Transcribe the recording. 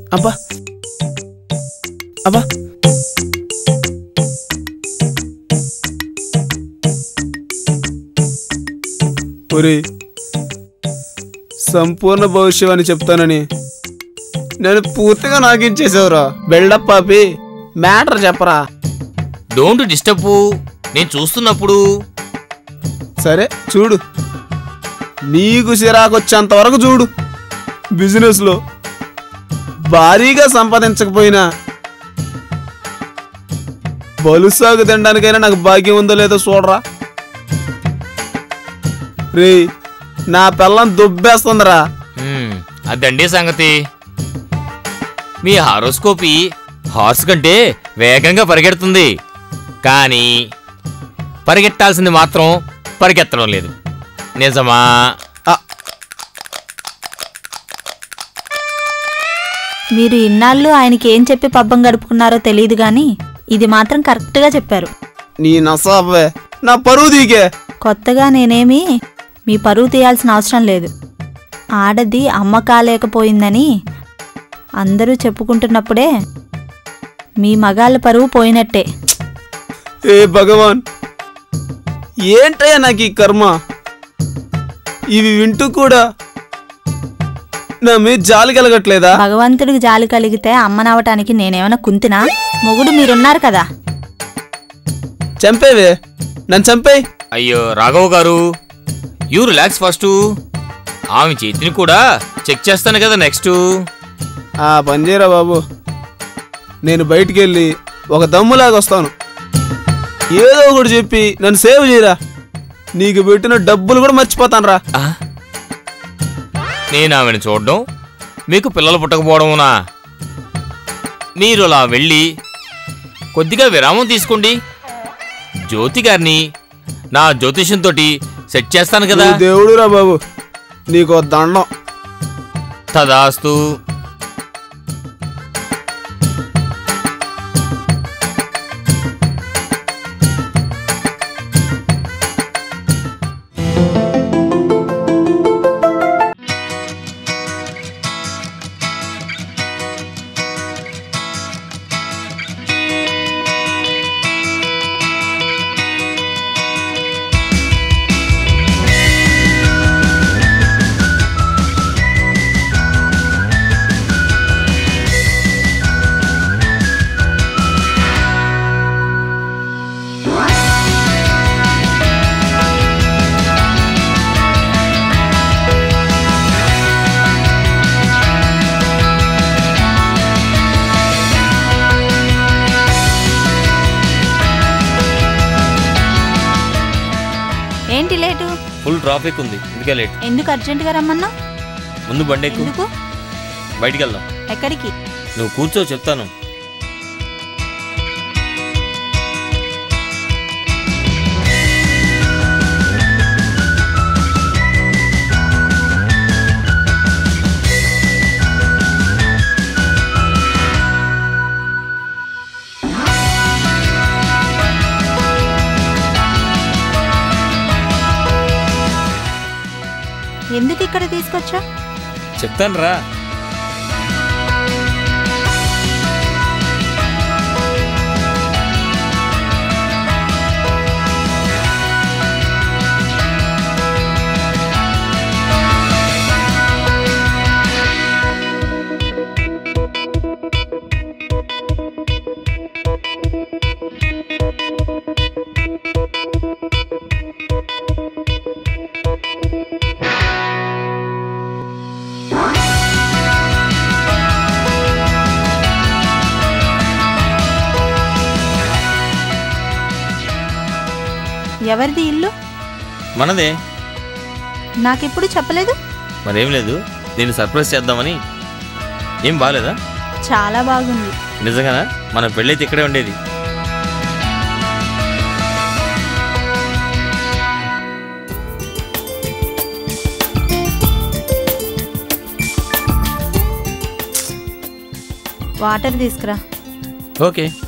అబ్బా అబ్బా ఒరే సంపూర్ణ భవిష్యం అని చెప్తానని నేను పూర్తిగా నాకించేసావురా బిల్డప్ పాపి మ్యాటర్ చెప్పరా డోంట్ డిస్టర్బ్ నేను చూస్తున్నప్పుడు సరే చూడు నీకు చిరాకొచ్చేంత వరకు చూడు బిజినెస్లో భారీగా సంపాదించకపోయినా బలుసాగు తినడానికైనా నాకు భాగ్యం ఉందో లేదో చూడరా రే నా పిల్లం దుబ్బేస్తుందిరా హ్మ్, అదండి సంగతి మీ హారోస్కోపీ హార్స్ కంటే వేగంగా పరిగెడుతుంది కానీ పరిగెట్టాల్సింది మాత్రం పరిగెత్తడం లేదు నిజమా ఆ, మీరు ఇన్నాళ్ళు ఆయనకి ఏం చెప్పి పబ్బం గడుపుకున్నారో తెలియదు గాని ఇది మాత్రం కరెక్ట్గా చెప్పారు నీ నసావే నా పరువు దీకే కొత్తగా నేనేమి మీ పరువు తీయాల్సిన అవసరం లేదు ఆడది అమ్మ కాలేకపోయిందని అందరూ చెప్పుకుంటున్నప్పుడే మీ మగాళ్ళ పరువు పోయినట్టే ఏ భగవాన్ ఏంటయ్యా నాకు ఈ కర్మ ఇవి వింటూ కూడా నా మీద జాలి కలగట్లేదా భగవంతుడికి జాలి కలిగితే అమ్మనవటానికి నేనేమైనా కుంతినా మొగుడు మీరున్నారు కదా చంపేవే నన్ను చంపేయ్ అయ్యో రాఘవ్ గారు యూ రిలాక్స్ ఫస్ట్ ఆమె చేతిని కూడా చెక్ చేస్తాను కదా నెక్స్ట్ ఆ పని చేయరా బాబు నేను బయటికి వెళ్ళి ఒక దమ్ములాగా వస్తాను ఏదో ఒకటి చెప్పి నన్ను సేవ్ చేయరా నీకు పెట్టిన డబ్బులు కూడా మర్చిపోతాను రా ఆ? నేను ఆమెను చూడడం మీకు పిల్లలు పుట్టకపోవడమునా మీరు అలా వెళ్ళి కొద్దిగా విరామం తీసుకోండి జ్యోతి గారిని నా జ్యోతిషంతో సెట్ చేస్తాను కదా దేవుడు రా బాబు నీకు ఓ దండం తదాస్తు ఏంటి లేటు ఫుల్ ట్రాఫిక్ ఉంది అందుకే లేట్ ఎందుకు అర్జెంటుగా రమ్మన్నా ముందు బండి ఎక్కు ఎందుకు బయటికి వెళ్దాం ఎక్కడికి నువ్వు కూర్చో చెప్తాను ఎందుకు ఇక్కడ తీసుకొచ్చా చెప్తాను రా ఎవరిది ఇల్లు మనదే నాకెప్పుడు చెప్పలేదు మరేం లేదు నేను సర్ప్రైజ్ చేద్దామని ఏం బాగాలేదా చాలా బాగుంది నిజంగానా మన పెళ్ళైతే ఇక్కడే ఉండేది వాటర్ తీసుకురా ఓకే